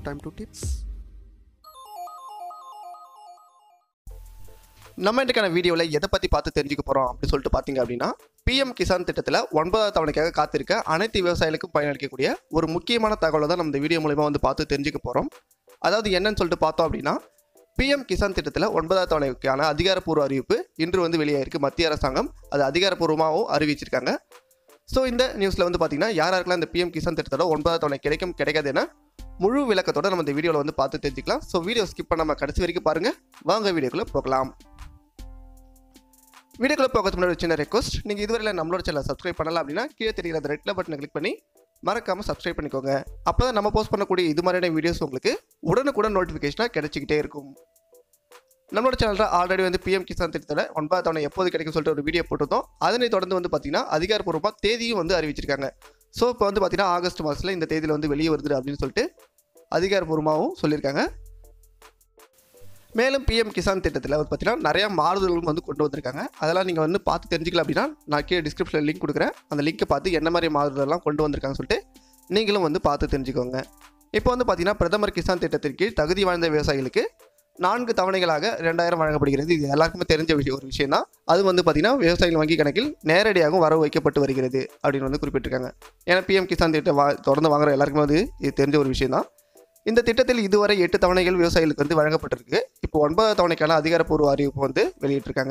time to tips நம்ம இன்றைக்கான வீடியோவில் எதை பற்றி பார்த்து தெரிஞ்சுக்க போகிறோம் அப்படின்னு சொல்லிட்டு பார்த்தீங்க அப்படின்னா பிஎம் கிசான் திட்டத்தில் ஒன்பதாவது தவணைக்காக காத்திருக்க அனைத்து விவசாயிகளுக்கும் பயனளிக்கக்கூடிய ஒரு முக்கியமான தகவலை தான் நம்ம இந்த வீடியோ மூலிமா வந்து பார்த்து தெரிஞ்சுக்க போகிறோம் அதாவது என்னன்னு சொல்லிட்டு பார்த்தோம் அப்படின்னா பிஎம் கிசான் திட்டத்தில் ஒன்பதாவது தவணைக்கான அதிகாரப்பூர்வ அறிவிப்பு இன்று வந்து வெளியாயிருக்கு மத்திய அரசாங்கம் அது அதிகாரப்பூர்வமாகவும் அறிவிச்சிருக்காங்க ஸோ இந்த நியூஸில் வந்து பார்த்தீங்கன்னா யார் யாருக்கெல்லாம் இந்த பிஎம் கிசான் திட்டத்தோட ஒன்பதாவது தவணை கிடைக்கும் கிடைக்காது என முழு விளக்கத்தோட நம்ம இந்த வீடியோவில் வந்து பார்த்து தெரிஞ்சுக்கலாம் ஸோ வீடியோ ஸ்கிப் பண்ணாமல் கடைசி வரைக்கும் பாருங்கள் வாங்க வீடியோக்குள்ளே போகலாம் வீடியோக்குள்ள போகிறதுக்கு முன்னாடி ஒரு சின்ன ரெக்வஸ்ட் நீங்கள் இதுவரையில் நம்மளோட சேனலை சப்ஸ்கிரைப் பண்ணலாம் அப்படின்னா கீழே தெரியுற அந்த ரெட்டில் பட்டனை கிளிக் பண்ணி மறக்காமல் சப்ஸ்கிரைப் பண்ணிக்கோங்க அப்போ தான் நம்ம போஸ்ட் பண்ணக்கூடிய இது மாதிரியான வீடியோஸ் உங்களுக்கு உடனுக்குடன் நோட்டிஃபிகேஷனாக கிடைச்சிக்கிட்டே இருக்கும் நம்மளோட சேனலில் ஆல்ரெடி வந்து பிஎம் கிசான் திட்டத்தோட ஒன்பது தவணை எப்போது கிடைக்கும் சொல்லிட்டு ஒரு வீடியோ போட்டிருந்தோம் அதனை தொடர்ந்து வந்து பார்த்தீங்கன்னா அதிகாரப்பூர்வமாக தேதியும் வந்து அறிவிச்சிருக்காங்க ஸோ இப்போ வந்து பார்த்தீங்கன்னா ஆகஸ்ட் மாதத்தில் இந்த தேதியில் வந்து வெளியே வருது அப்படின்னு சொல்லிட்டு அதிகாரப்பூர்வமாகவும் சொல்லியிருக்காங்க மேலும் பிஎம் கிசான் திட்டத்தில் வந்து பார்த்தீங்கன்னா நிறையா மாறுதல்களும் வந்து கொண்டு வந்திருக்காங்க அதெல்லாம் நீங்கள் வந்து பார்த்து தெரிஞ்சுக்கலாம் அப்படின்னா நான் கீழே டிஸ்கிரிப்ஷனில் லிங்க் கொடுக்குறேன் அந்த லிங்க்கை பார்த்து என்ன மாதிரி மாறுதல்லாம் கொண்டு வந்திருக்காங்கன்னு சொல்லிட்டு நீங்களும் வந்து பார்த்து தெரிஞ்சுக்கோங்க இப்போ வந்து பார்த்தீங்கன்னா பிரதமர் கிசான் திட்டத்தின் கீழ் தகுதி வாய்ந்த விவசாயிகளுக்கு நான்கு தவணைகளாக ரெண்டாயிரம் வழங்கப்படுகிறது இது எல்லாருக்குமே தெரிஞ்ச விஷயம் ஒரு விஷயம் தான் அது வந்து பார்த்தீங்கன்னா விவசாயிகள் வங்கி கணக்கில் நேரடியாகவும் வரவு வைக்கப்பட்டு வருகிறது அப்படின்னு வந்து குறிப்பிட்டிருக்காங்க ஏன்னா பிஎம் கிசான் திட்டம் வா தொடர்ந்து வாங்குற எல்லாருக்குமே வந்து இது தெரிஞ்ச ஒரு விஷயம் தான் இந்த திட்டத்தில் இதுவரை எட்டு தவணைகள் விவசாயிகளுக்கு வந்து வழங்கப்பட்டிருக்கு இப்போ ஒன்பதாவது தவணைக்கான அதிகாரப்பூர்வ அறிவிப்பு வந்து வெளியிட்டிருக்காங்க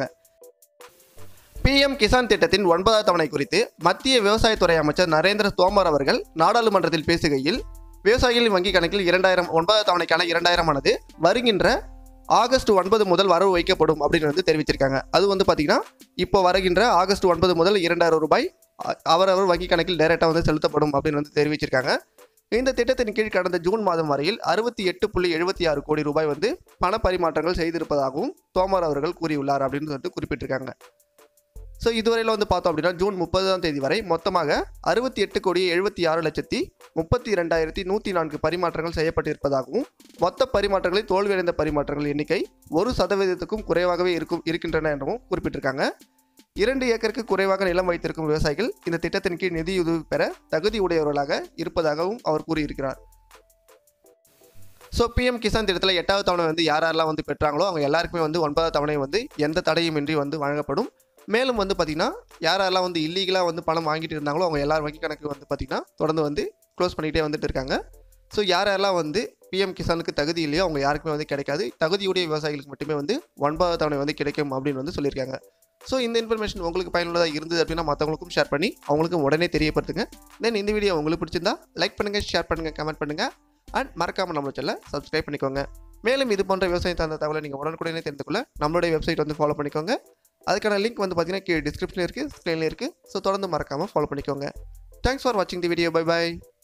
பிஎம் கிசான் திட்டத்தின் ஒன்பதாவது தவணை குறித்து மத்திய விவசாயத்துறை அமைச்சர் நரேந்திர தோமர் அவர்கள் நாடாளுமன்றத்தில் பேசுகையில் விவசாயிகளின் வங்கி கணக்கில் இரண்டாயிரம் ஒன்பதாவது தவணைக்கான இரண்டாயிரம் ஆனது வருகின்ற ஆகஸ்ட் ஒன்பது முதல் வரவு வைக்கப்படும் அப்படின்னு வந்து தெரிவிச்சிருக்காங்க அது வந்து பார்த்தீங்கன்னா இப்போ வருகின்ற ஆகஸ்ட் ஒன்பது முதல் இரண்டாயிரம் ரூபாய் அ- அவரவர் வங்கி கணக்கில் டைரெக்டாக வந்து செலுத்தப்படும் அப்படின்னு வந்து தெரிவிச்சிருக்காங்க இந்த திட்டத்தின் கீழ் கடந்த ஜூன் மாதம் வரையில் அறுபத்தி எட்டு புள்ளி எழுபத்தி ஆறு கோடி ரூபாய் வந்து பண பரிமாற்றங்கள் செய்திருப்பதாகவும் தோமர் அவர்கள் கூறியுள்ளார் அப்படின்னு சொல்லிட்டு குறிப்பிட்டிருக்காங்க ஸோ இதுவரையில் வந்து பார்த்தோம் அப்படின்னா ஜூன் முப்பதாம் தேதி வரை மொத்தமாக அறுபத்தி எட்டு கோடி எழுபத்தி ஆறு லட்சத்தி முப்பத்தி ரெண்டாயிரத்தி நூற்றி நான்கு பரிமாற்றங்கள் செய்யப்பட்டிருப்பதாகவும் மொத்த பரிமாற்றங்களில் தோல்வியடைந்த பரிமாற்றங்கள் எண்ணிக்கை ஒரு சதவீதத்துக்கும் குறைவாகவே இருக்கும் இருக்கின்றன எனவும் குறிப்பிட்டிருக்காங்க இரண்டு ஏக்கருக்கு குறைவாக நிலம் வைத்திருக்கும் விவசாயிகள் இந்த திட்டத்தின் கீழ் நிதியுதவி பெற தகுதி உடையவர்களாக இருப்பதாகவும் அவர் கூறியிருக்கிறார் ஸோ பிஎம் கிசான் திட்டத்தில் எட்டாவது தவணை வந்து யார் யாரெல்லாம் வந்து பெற்றாங்களோ அவங்க எல்லாருக்குமே வந்து ஒன்பதாவது தவணை வந்து எந்த தடையுமின்றி வந்து வழங்கப்படும் மேலும் வந்து பார்த்திங்கன்னா யார் யாரெல்லாம் வந்து இல்லீகலாக வந்து பணம் வாங்கிட்டு இருந்தாங்களோ அவங்க எல்லார் வங்கி கணக்கு வந்து பார்த்திங்கன்னா தொடர்ந்து வந்து க்ளோஸ் பண்ணிகிட்டே வந்துட்டு இருக்காங்க ஸோ யார் யாரெல்லாம் வந்து பிஎம் கிசானுக்கு தகுதி இல்லையோ அவங்க யாருக்குமே வந்து கிடைக்காது தகுதியுடைய விவசாயிகளுக்கு மட்டுமே வந்து ஒன்பதாவது தவணை வந்து கிடைக்கும் அப்படின்னு வந்து சொல்லியிருக்காங்க ஸோ இந்த இன்ஃபர்மேஷன் உங்களுக்கு பயனுள்ளதாக இருந்தது அப்படின்னா மற்றவங்களுக்கும் ஷேர் பண்ணி அவங்களுக்கும் உடனே தெரியப்படுத்துங்க தென் இந்த வீடியோ உங்களுக்கு பிடிச்சிருந்தா லைக் பண்ணுங்கள் ஷேர் பண்ணுங்கள் கமெண்ட் பண்ணுங்கள் அண்ட் மறக்காமல் நம்ம சேனலை சப்ஸ்கிரைப் பண்ணிக்கோங்க மேலும் இது போன்ற விவசாயம் சார்ந்த தகவலை நீங்கள் உடனுக்குடனே தெரிந்து கொள்ள நம்மளுடைய வெப்சைட் வந்து ஃபாலோ பண்ணிக்கோங்க அதுக்கான லிங்க் வந்து பார்த்தீங்கன்னா கீழே டிஸ்கிரிப்ஷனில் இருக்குது ஸ்க்ரீனில் இருக்குது ஸோ தொடர்ந்து மறக்காமல் ஃபாலோ பண்ணிக்கோங்க தேங்க்ஸ் ஃபார் வாட்சிங் தி வீடியோ பை பை